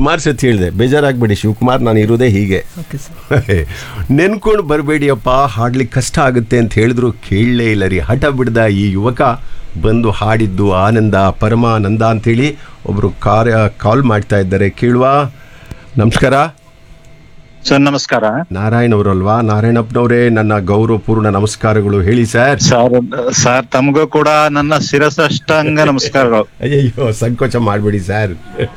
ಸುಮಾರು ಸತಿ ಹೇಳಿದೆ ಬೇಜಾರಾಗ್ಬೇಡಿ ಶಿವಕುಮಾರ್ ನಾನು ಇರೋದೇ ಹೀಗೆ ಓಕೆ ಸರ್ ನೆನ್ಕೊಂಡು ಬರಬೇಡಿಯಪ್ಪ ಹಾಡ್ಲಿಕ್ಕೆ ಕಷ್ಟ ಆಗುತ್ತೆ ಅಂತ ಹೇಳಿದ್ರು ಕೇಳಲೇ ಇಲ್ಲ ರೀ ಹಠ ಬಿಡ್ದ ಈ ಯುವಕ ಬಂದು ಹಾಡಿದ್ದು ಆನಂದ ಪರಮಾನಂದ ಅಂತೇಳಿ ಒಬ್ಬರು ಕಾರ್ಯ ಕಾಲ್ ಮಾಡ್ತಾ ಇದ್ದಾರೆ ಕೇಳುವ ನಮಸ್ಕಾರ ಸರ್ ನಮಸ್ಕಾರ ನಾರಾಯಣ್ ಅವರಲ್ವಾ ನಾರಾಯಣಪ್ಪನವರೇ ನನ್ನ ಗೌರವಪೂರ್ಣ ನಮಸ್ಕಾರಗಳು ಹೇಳಿ ಸರ್ ಸರ್ ಸರ್ ತಮಗೂ ಕೂಡ ನನ್ನ ಶಿರಸಷ್ಟಾಂಗ ನಮಸ್ಕಾರಗಳು ಅಯ್ಯಯ್ಯೋ ಸಂಕೋಚ ಮಾಡಬೇಡಿ ಸರ್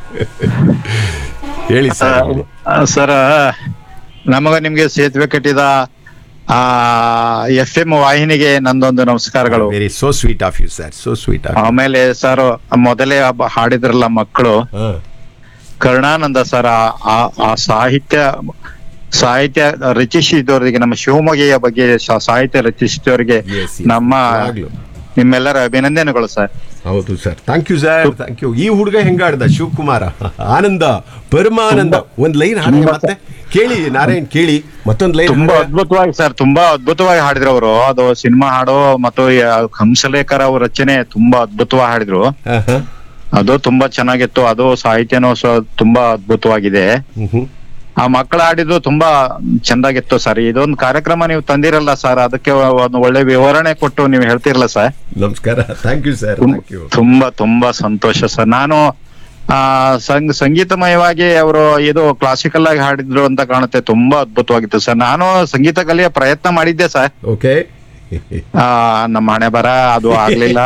ಹೇಳಿ ಸರ್ ಆ, ಸರ್ ನಮಗ ನಿಮ್ಗೆ ಸೇತುವೆ ಕಟ್ಟಿದ ಆ ಎಫ್ ಎಂ ವಾಹಿನಿಗೆ ನಂದೊಂದು ನಮಸ್ಕಾರಗಳು very so sweet of you sir so sweet of ಆಮೇಲೆ ಸರ್ ಮೊದಲೇ ಹಬ್ಬ ಹಾಡಿದ್ರಲ್ಲ ಮಕ್ಕಳು ಕರುಣಾನಂದ ಸರ್ ಆ- ಆ- ಆ ಸಾಹಿತ್ಯ ಸಾಹಿತ್ಯ ರಚಿಸಿದವರಿಗೆ ನಮ್ಮ ಶಿವಮೊಗ್ಗೆಯ ಬಗ್ಗೆ ಸ- ಸಾಹಿತ್ಯ ರಚಿಸಿದವರಿಗೆ Yes, yes. ನಮ್ಮ ಯಾವಾಗ್ಲೂ. ನಿಮ್ಮೆಲ್ಲರ ಅಭಿನಂದನೆಗಳು ಸರ್ ಹೌದು sir thank you sir thank you ಈ ಹುಡುಗ ಹೆಂಗಾಡ್ದ ಶಿವಕುಮಾರ ಆನಂದ ಪರಮಾನಂದ ಒಂದ್ ಲೈನ್ ಹಾಡಿ ಮತ್ತೆ ಕೇಳಿ ನಾರಾಯಣ್ ಕೇಳಿ ಮತ್ತೊಂದ್ ಲೈನ್ ತುಂಬಾ ಅದ್ಭುತವಾಗಿ ಸರ್ ತುಂಬಾ ಅದ್ಭುತವಾಗಿ ಹಾಡಿದ್ರು ಅವರು ಅದು ಸಿನಿಮಾ ಹಾಡು ಮತ್ತು ಯ- ಹಂಸಲೇಖರ ಅವ್ರ ರಚನೆ ತುಂಬಾ ಅದ್ಭುತವಾಗಿ ಹಾಡಿದ್ರು ಅದು ತುಂಬಾ ಚೆನ್ನಾಗಿತ್ತು ಅದು ಸಾಹಿತ್ಯನೂ ಸ್ವ- ತುಂಬಾ ಅದ್ಭುತವಾಗಿದೆ ಆ ಮಕ್ಕಳು ಹಾಡಿದ್ದು ತುಂಬಾ ಚೆಂದಾಗಿತ್ತು ಸರ್ ಇದೊಂದು ಕಾರ್ಯಕ್ರಮ ನೀವು ತಂದಿರಲ್ಲ ಸರ್ ಅದಕ್ಕೆ ಒಂದು ಒಳ್ಳೆ ವಿವರಣೆ ಕೊಟ್ಟು ನೀವು ಹೇಳ್ತಿರಲ್ಲ ಸರ್ ನಮಸ್ಕಾರ ಥ್ಯಾಂಕ್ ಯು ಸರ್ ತುಂ- ಥ್ಯಾಂಕ್ ಯು ತುಂಬಾ ತುಂಬಾ ಸಂತೋಷ ಸರ್ ನಾನು ಆ ಸಂಗ್ ಸಂಗೀತಮಯವಾಗಿ ಅವರು ಇದು ಕ್ಲಾಸಿಕಲ್ ಆಗಿ ಹಾಡಿದ್ರು ಅಂತ ಕಾಣುತ್ತೆ ತುಂಬಾ ಅದ್ಭುತವಾಗಿತ್ತು ಸರ್ ನಾನು ಸಂಗೀತ ಕಲಿಯ ಪ್ರಯತ್ನ ಮಾಡಿದ್ದೆ ಸರ್ ಓಕೆ ಆ ನಮ್ಮ ಹಣೆ ಬರ ಅದು ಆಗ್ಲಿಲ್ಲ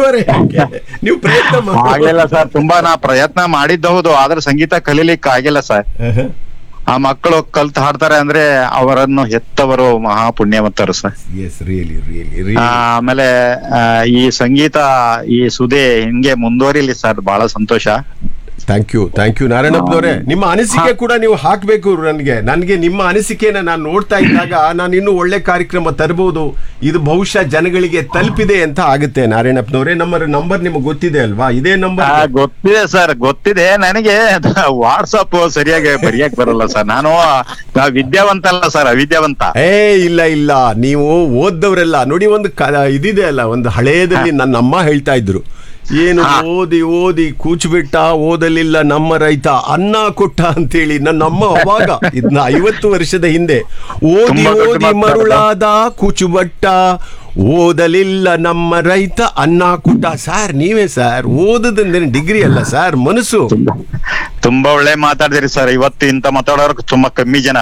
ನೀವು ಪ್ರಯತ್ನ ಮಾಡಿ ಆಗ್ಲಿಲ್ಲ ಸರ್ ತುಂಬಾ ನಾ ಪ್ರಯತ್ನ ಮಾಡಿದ್ದ ಹೌದು ಆದ್ರೆ ಸಂಗೀತ ಕಲೀಲಿಕ್ಕೆ ಆಗಿಲ್ಲ ಸರ್ ಆ ಮಕ್ಕಳು ಕಲ್ತ್ ಹಾಡ್ತಾರೆ ಅಂದ್ರೆ ಅವರನ್ನು ಹೆತ್ತವರು ಮಹಾ ಪುಣ್ಯವಂತರು ಸರ್ ಎಸ್ ರಿಯಲಿ ರಿಯಲಿ ಆ, ಆಮೇಲೆ ಆ, ಈ ಸಂಗೀತ ಈ ಸುದೆ ಹಿಂಗೆ ಮುಂದುವರಿಲಿ ಸರ್ ಬಹಳ ಸಂತೋಷ ಥ್ಯಾಂಕ್ ಯು ಥ್ಯಾಂಕ್ ಯು ನಾರಾಯಣಪ್ಪನವರೇ ನಿಮ್ಮ ಅನಿಸಿಕೆ ಕೂಡ ನೀವು ಹಾಕಬೇಕು ನನಗೆ ನನಗೆ ನಿಮ್ಮ ಅನಿಸಿಕೆನ ನಾನು ನೋಡ್ತಾ ಇದ್ದಾಗ ನಾನು ಇನ್ನೂ ಒಳ್ಳೆ ಕಾರ್ಯಕ್ರಮ ತರಬಹುದು ಇದು ಬಹುಶಃ ಜನಗಳಿಗೆ ತಲುಪಿದೆ ಅಂತ ಆಗುತ್ತೆ ನಾರಾಯಣಪ್ಪನವರೇ ನಮ್ಮ ನಂಬರ್ ನಿಮಗೆ ಗೊತ್ತಿದೆ ಅಲ್ವಾ ಇದೇ ಆ, ನಂಬರ್ ಗೊತ್ತಿದೆ ಸರ್ ಗೊತ್ತಿದೆ ನನಗೆ ವಾಟ್ಸಪ್ ಸರಿಯಾಗಿ ಬರೆಯಕ್ ಬರಲ್ಲ ಸರ್ ನಾನು ಆ, ವಿದ್ಯಾವಂತ ಅಲ್ಲ ಸರ್ ಅವಿದ್ಯಾವಂತ ಏ ಇಲ್ಲ ಇಲ್ಲ ನೀವು ಓದ್ದವರೆಲ್ಲ ನೋಡಿ ಒಂದು ಕ- ಇದಿದೆ ಅಲ್ಲ ಒಂದು ಹಳೇದಲ್ಲಿ ನನ್ನ ಅಮ್ಮ ಹೇಳ್ತಾ ಇದ್ರು ಏನು ಓದಿ ಓದಿ ಕೂಚ್ಬಿಟ್ಟ ಓದಲಿಲ್ಲ ನಮ್ಮ ರೈತ ಅನ್ನ ಕೊಟ್ಟ ಅಂತೇಳಿ ನನ್ನ ಅಮ್ಮ ಅವಾಗ ಇದನ್ನ ಐವತ್ತು ವರ್ಷದ ಹಿಂದೆ ಓದಿ ತುಂಬಾ ದೊಡ್ಡ ಓದಿ ಮಾತು ಮರುಳಾದ ಕೂಚುಬಟ್ಟ ಓದಲಿಲ್ಲ ನಮ್ಮ ರೈತ ಅನ್ನ ಕೊಟ್ಟ ಸರ್ ನೀವೇ ಸರ್ ಓದದಂದ್ರೆ ಡಿಗ್ರಿ ಅಲ್ಲ ಸರ್ ಮನಸ್ಸು ತುಂಬಾ ಒಳ್ಳೆ ಮಾತಾಡಿದಿರಿ ಸರ್ ಇವತ್ತು ಇಂತ ಮಾತಾಡೋರು ತುಂಬಾ ಕಮ್ಮಿ ಜನ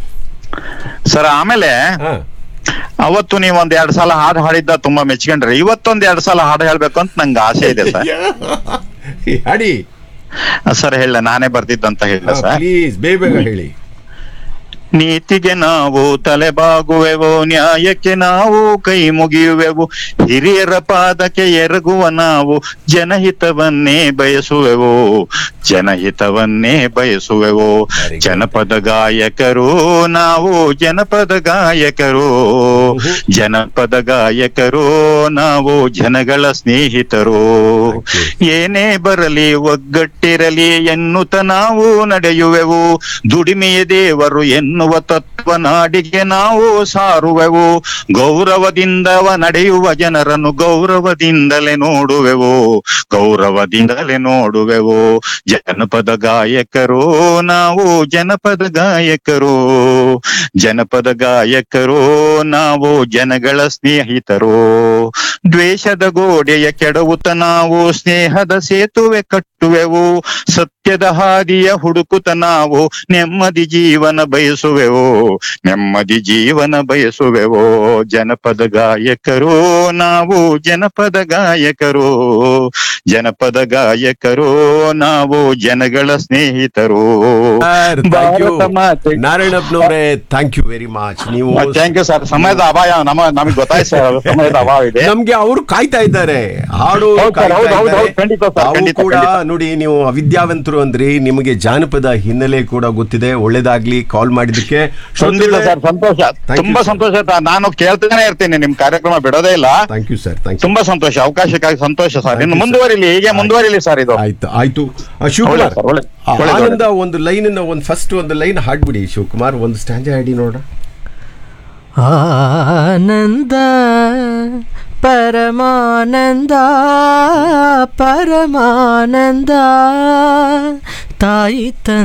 ಸರ್ ಆಮೇಲೆ ಹಾ. ಅವತ್ತು ನೀವು ಒಂದ್ ಎರಡ್ ಸಲ ಹಾಡು ಹಾಡಿದ್ದ ತುಂಬಾ ಮೆಚ್ಕೊಂಡ್ರಿ ಇವತ್ತೊಂದ್ ಎರಡ್ ಸಲ ಹಾಡು ಹೇಳ್ಬೇಕು ಅಂತ ನಂಗೆ ಆಸೆ ಇದೆ ಸರ್ ಹಾಡಿ ಸರ್ ಹೇಳ ನಾನೇ ಬರ್ದಿದ್ದಂತ ಹೇಳ ಸರ್ ಪ್ಲೀಸ್ ಬೇಗ ಬೇಗ ಹೇಳಿ ನೀತಿಗೆ ನಾವು ತಲೆಬಾಗುವೆವು ನ್ಯಾಯಕ್ಕೆ ನಾವು ಕೈ ಮುಗಿಯುವೆವು ಹಿರಿಯರ ಪಾದಕ್ಕೆ ಎರಗುವ ನಾವು ಜನಹಿತವನ್ನೇ ಬಯಸುವೆವು ಜನಹಿತವನ್ನೇ ಬಯಸುವೆವು Very good. ಜನಪದ ಗಾಯಕರು ನಾವು ಜನಪದ ಗಾಯಕರು ಜನಪದ ಗಾಯಕರು ನಾವು ಜನಗಳ ಸ್ನೇಹಿತರು Thank you. ಏನೇ ಬರಲಿ ಒಗ್ಗಟ್ಟಿರಲಿ ಎನ್ನುತ್ತ ನಾವು ನಡೆಯುವೆವು ದುಡಿಮೆಯ ದೇವರು ಎನ್ನುವ ತತ್ವ ನಾಡಿಗೆ ನಾವು ಸಾರುವೆವು ಗೌರವದಿಂದವ ನಡೆಯುವ ಜನರನ್ನು ಗೌರವದಿಂದಲೇ ನೋಡುವೆವು ಗೌರವದಿಂದಲೇ ನೋಡುವೆವು ಜನಪದ ಗಾಯಕರು ನಾವು ಜನಪದ ಗಾಯಕರು ಜನಪದ ಗಾಯಕರು ನಾವು ಜನಗಳ ಸ್ನೇಹಿತರು ದ್ವೇಷದ ಗೋಡೆಯ ಕೆಡವುತ್ತ ನಾವು ಸ್ನೇಹದ ಸೇತುವೆ ಕಟ್ಟುವೆವು ಸತ್ಯದ ಹಾದಿಯ ಹುಡುಕುತ್ತ ನಾವು ನೆಮ್ಮದಿ ಜೀವನ ಬಯಸುವೆವು ನೆಮ್ಮದಿ ಜೀವನ ಬಯಸುವೆವು ಜನಪದ ಗಾಯಕರು ನಾವು ಜನಪದ ಗಾಯಕರು ಜನಪದ ಗಾಯಕರು ನಾವು ಜನಗಳ ಸ್ನೇಹಿತರು ಥ್ಯಾಂಕ್ ಯು ಭಾರತ ಮಾತೆ ನಾರಾಯಣಪ್ಪನವರೇ ಥ್ಯಾಂಕ್ ಯು ವೆರಿ ಮಚ್ ನೀವು ಥ್ಯಾಂಕ್ ಯು ಸರ್ ಸಮಯದ ಅಭಾವ ನಮ್ಮ ನಮಗೆ ಗೊತ್ತಾಯ್ತು ಸರ್ ಸಮಯದ ಅಭಾವ ಇದೆ ನಮ್ಗೆ ಅವರು ಕಾಯ್ತಾ ಇದ್ದಾರೆ ಹಾಡು ಹೌದು ಸರ್, ಕಾಯ್ತಾ ಹೌದು, ಹೌದು, ಇದ್ದಾರೆ. ಹೌದು, ಖಂಡಿತ ಸರ್, ತಾವು ಖಂಡಿತ, ಕೂಡ ಖಂಡಿತ. ನೋಡಿ ನೀವು ಅವಿದ್ಯಾವಂತರು ಅಂದ್ರಿ ನಿಮಗೆ ಜಾನಪದ ಹಿನ್ನೆಲೆ ಕೂಡ ಗೊತ್ತಿದೆ ಒಳ್ಳೇದಾಗ್ಲಿ ಕಾಲ್ ಮಾಡಿದ್ದಕ್ಕೆ ಖಂಡಿತ ಸರ್ ಸಂತೋಷ Thank you, ತುಂಬಾ sir. ಸಂತೋಷ ತ- ನಾನು ಕೇಳ್ತಾನೆ ಇರ್ತೀನಿ ನಿಮ್ ಕಾರ್ಯಕ್ರಮ ಬಿಡೋದೇ ಇಲ್ಲ thank you sir thank you ತುಂಬಾ ಸಂತೋಷ ಅವಕಾಶಕ್ಕಾಗಿ ಸಂತೋಷ ಸರ್ Thank ಇನ್ನು you, sir. ಮುಂದುವರಿಲಿ ಹೀಗೆ ಮುಂದುವರಿಲಿ ಸರ್ ಇದು ಆಯ್ತು ಆಯ್ತು ಆ, ಶಿವಕುಮಾರ್ ಒಳ್ಳೆ ಸರ್, ಒಳ್ಳೆ- ಆ, ಒಳ್ಳೆ- ಆನಂದ ಒಂದು ಲೈನ್ ಒಂದು ಫಸ್ಟ್ ಒಂದು ಲೈನ್ ಹಾಡ್ಬಿಡಿ ಶಿವಕುಮಾರ್ ಒಂದು ಸ್ಟ್ಯಾಂಜ ಹಾಡಿ ನೋಡ ಆನಂದ ಪರಮಾನಂದ ಪರಮಾನಂದ ತಾಯಿ ತನ್